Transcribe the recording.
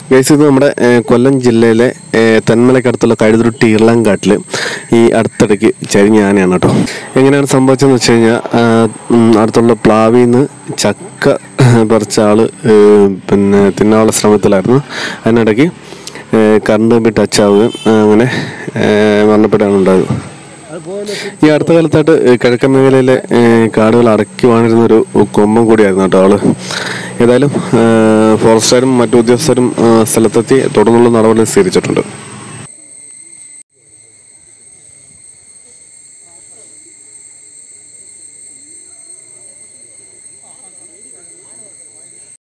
guys ഇത് നമ്മുടെ ഏഹ്, കൊല്ലം ജില്ലയിലെ ഏഹ്, തെന്മലക്കടുത്തുള്ള കഴുതുരുട്ടി ഇളങ്കാട്ടിൽ ഈ അടുത്തിടയ്ക്ക് ചരിഞ്ഞ ആനയാണ് കേട്ടോ എങ്ങനെയാണ് സംഭവിച്ചതെന്ന് വെച്ച് കഴിഞ്ഞാൽ അടുത്തുള്ള പ്ലാവിൽ നിന്ന് ചക്ക പറിച്ച ആള് ഏഹ്, പിന്നെ തിന്നാനുള്ള ശ്രമത്തിലായിരുന്നു അതിനിടയ്ക്ക് ഏഹ്, കറണ്ട് കമ്പി ടച്ച് ആവുകയും ഏഹ്, അങ്ങനെ ഏഹ്, മരണപ്പെടുകയാണ് ഉണ്ടായത് ഈ അടുത്ത കാലത്തായിട്ട് ഏഹ്, കിഴക്കൻ മേഖലയിലെ ഏഹ്, കാടുകൾ അടക്കി വാണിരുന്നൊരു കൊമ്പം കൂടിയായിരുന്നു കേട്ടോ ആള് ഏതായാലും ഏഹ്, ഫോറസ്റ്റുകാരും മറ്റു ഉദ്യോഗസ്ഥരും ഏഹ്, സ്ഥലത്തെത്തി തുടർന്നുള്ള നടപടി സ്വീകരിച്ചിട്ടുണ്ട്